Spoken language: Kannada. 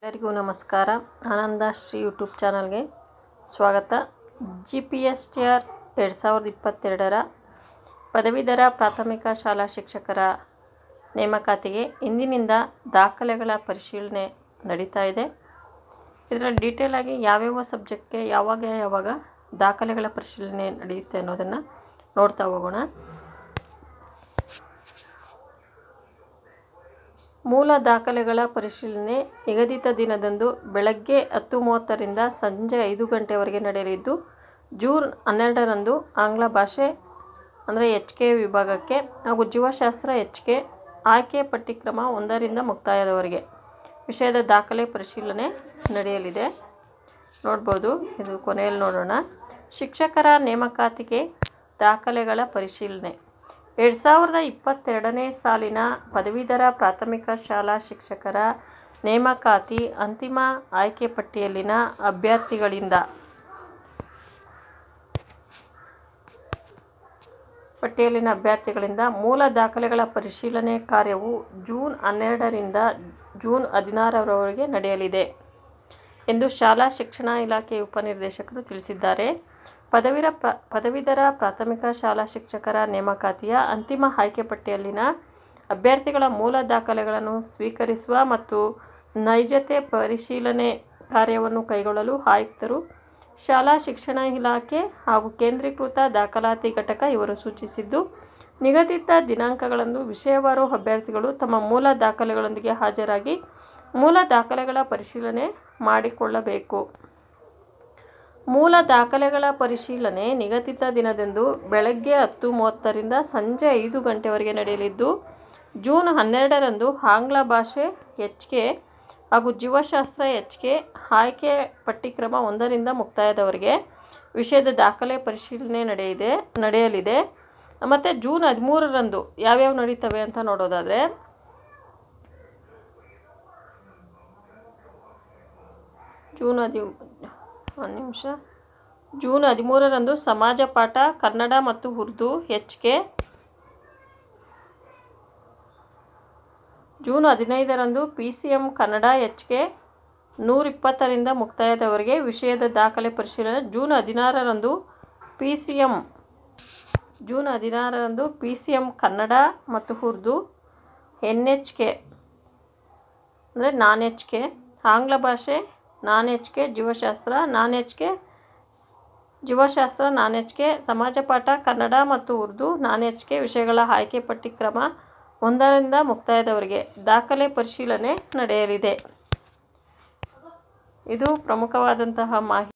ಎಲ್ಲರಿಗೂ ನಮಸ್ಕಾರ ಆನಂದ ಶ್ರೀ ಯೂಟ್ಯೂಬ್ ಚಾನಲ್ಗೆ ಸ್ವಾಗತ G P S T R ಎರಡು ಸಾವಿರದ ಇಪ್ಪತ್ತೆರಡರ ಪದವೀಧರ ಪ್ರಾಥಮಿಕ ಶಾಲಾ ಶಿಕ್ಷಕರ ನೇಮಕಾತಿಗೆ ಇಂದಿನಿಂದ ದಾಖಲೆಗಳ ಪರಿಶೀಲನೆ ನಡೀತಾ ಇದೆ ಇದರಲ್ಲಿ ಡೀಟೇಲ್ ಆಗಿ ಯಾವ್ಯಾವ ಸಬ್ಜೆಕ್ಟ್ಗೆ ಯಾವಾಗ ಯಾವಾಗ ದಾಖಲೆಗಳ ಪರಿಶೀಲನೆ ನಡೆಯುತ್ತೆ ಅನ್ನೋದನ್ನು ನೋಡ್ತಾ ಹೋಗೋಣ ಮೂಲ ದಾಖಲೆಗಳ ಪರಿಶೀಲನೆ ನಿಗದಿತ ದಿನದಂದು ಬೆಳಗ್ಗೆ ಹತ್ತು ಮೂವತ್ತರಿಂದ ಸಂಜೆ ಐದು ಗಂಟೆವರೆಗೆ ನಡೆಯಲಿದ್ದು ಜೂನ್ ಹನ್ನೆರಡರಂದು ಆಂಗ್ಲ ಭಾಷೆ ಅಂದರೆ ಎಚ್ ಕೆ ವಿಭಾಗಕ್ಕೆ ಹಾಗೂ ಜೀವಶಾಸ್ತ್ರ ಎಚ್ ಕೆ ಆಯ್ಕೆ ಪಠ್ಯಕ್ರಮ ಒಂದರಿಂದ ಮುಕ್ತಾಯದವರೆಗೆ ವಿಷಯದ ದಾಖಲೆ ಪರಿಶೀಲನೆ ನಡೆಯಲಿದೆ ನೋಡ್ಬೋದು ಇದು ಕೊನೆಯಲ್ಲಿ ನೋಡೋಣ ಶಿಕ್ಷಕರ ನೇಮಕಾತಿಗೆ ದಾಖಲೆಗಳ ಪರಿಶೀಲನೆ ಎರಡು ಸಾವಿರದ ಇಪ್ಪತ್ತೆರಡನೇ ಸಾಲಿನ ಪದವೀಧರ ಪ್ರಾಥಮಿಕ ಶಾಲಾ ಶಿಕ್ಷಕರ ನೇಮಕಾತಿ ಅಂತಿಮ ಆಯ್ಕೆ ಪಟ್ಟಿಯಲ್ಲಿನ ಅಭ್ಯರ್ಥಿಗಳಿಂದ ಪಟ್ಟಿಯಲ್ಲಿನ ಅಭ್ಯರ್ಥಿಗಳಿಂದ ಮೂಲ ದಾಖಲೆಗಳ ಪರಿಶೀಲನೆ ಕಾರ್ಯವು ಜೂನ್ ಹನ್ನೆರಡರಿಂದ ಜೂನ್ ಹದಿನಾರರವರೆಗೆ ನಡೆಯಲಿದೆ ಎಂದು ಶಾಲಾ ಶಿಕ್ಷಣ ಇಲಾಖೆ ಉಪನಿರ್ದೇಶಕರು ತಿಳಿಸಿದ್ದಾರೆ ಪದವೀರ ಪ್ರ ಪದವೀಧರ ಪ್ರಾಥಮಿಕ ಶಾಲಾ ಶಿಕ್ಷಕರ ನೇಮಕಾತಿಯ ಅಂತಿಮ ಆಯ್ಕೆ ಪಟ್ಟಿಯಲ್ಲಿನ ಅಭ್ಯರ್ಥಿಗಳ ಮೂಲ ದಾಖಲೆಗಳನ್ನು ಸ್ವೀಕರಿಸುವ ಮತ್ತು ನೈಜತೆ ಪರಿಶೀಲನೆ ಕಾರ್ಯವನ್ನು ಕೈಗೊಳ್ಳಲು ಆಯುಕ್ತರು ಶಾಲಾ ಶಿಕ್ಷಣ ಇಲಾಖೆ ಹಾಗೂ ಕೇಂದ್ರೀಕೃತ ದಾಖಲಾತಿ ಘಟಕ ಇವರು ಸೂಚಿಸಿದ್ದು ನಿಗದಿತ ದಿನಾಂಕಗಳಂದು ವಿಷಯವಾರು ಅಭ್ಯರ್ಥಿಗಳು ತಮ್ಮ ಮೂಲ ದಾಖಲೆಗಳೊಂದಿಗೆ ಹಾಜರಾಗಿ ಮೂಲ ದಾಖಲೆಗಳ ಪರಿಶೀಲನೆ ಮಾಡಿಕೊಳ್ಳಬೇಕು ಮೂಲ ದಾಖಲೆಗಳ ಪರಿಶೀಲನೆ ನಿಗದಿತ ದಿನದಂದು ಬೆಳಗ್ಗೆ ಹತ್ತು ಮೂವತ್ತರಿಂದ ಸಂಜೆ ಐದು ಗಂಟೆವರೆಗೆ ನಡೆಯಲಿದ್ದು ಜೂನ್ ಹನ್ನೆರಡರಂದು ಆಂಗ್ಲ ಭಾಷೆ ಎಚ್ ಕೆ ಹಾಗೂ ಜೀವಶಾಸ್ತ್ರ ಎಚ್ ಕೆ ಆಯ್ಕೆ ಪಠ್ಯಕ್ರಮ ಒಂದರಿಂದ ಮುಕ್ತಾಯದವರೆಗೆ ವಿಷಯದ ದಾಖಲೆ ಪರಿಶೀಲನೆ ನಡೆಯಿದೆ ನಡೆಯಲಿದೆ ಮತ್ತು ಜೂನ್ ಹದಿಮೂರರಂದು ಯಾವ್ಯಾವ ನಡೀತವೆ ಅಂತ ನೋಡೋದಾದರೆ ಜೂನ್ ಹದಿ ಒಂದು ನಿಮಿಷ ಜೂನ್ ಹದಿಮೂರರಂದು ಸಮಾಜ ಪಾಠ ಕನ್ನಡ ಮತ್ತು ಉರ್ದು ಎಚ್ ಕೆ ಜೂನ್ ಹದಿನೈದರಂದು P C M Kannada H K ನೂರಿಪ್ಪತ್ತರಿಂದ ಮುಕ್ತಾಯದವರೆಗೆ ವಿಷಯದ ದಾಖಲೆ ಪರಿಶೀಲನೆ ಜೂನ್ ಹದಿನಾರರಂದು ಪಿ ಸಿ ಎಮ್ ಜೂನ್ ಹದಿನಾರರಂದು ಪಿ ಸಿ ಎಮ್ ಕನ್ನಡ ಮತ್ತು ಉರ್ದು ಎನ್ ಎಚ್ ಕೆ ಅಂದರೆ ನಾನ್ ಎಚ್ ಕೆ ಆಂಗ್ಲ ಭಾಷೆ ನಾನ್ ಎಚ್ ಕೆ ಜೀವಶಾಸ್ತ್ರ ನಾನ್ ಎಚ್ ಕೆ ಜೀವಶಾಸ್ತ್ರ ನಾನ್ ಎಚ್ ಕೆ ಸಮಾಜ ಪಾಠ ಕನ್ನಡ ಮತ್ತು ಉರ್ದು ನಾನ್ ಎಚ್ ಕೆ ವಿಷಯಗಳ ಆಯ್ಕೆ ಪಠ್ಯಕ್ರಮ ಒಂದರಿಂದ ಮುಕ್ತಾಯದವರೆಗೆ ದಾಖಲೆ ಪರಿಶೀಲನೆ ನಡೆಯಲಿದೆ ಇದು ಪ್ರಮುಖವಾದಂತಹ ಮಾಹಿತಿ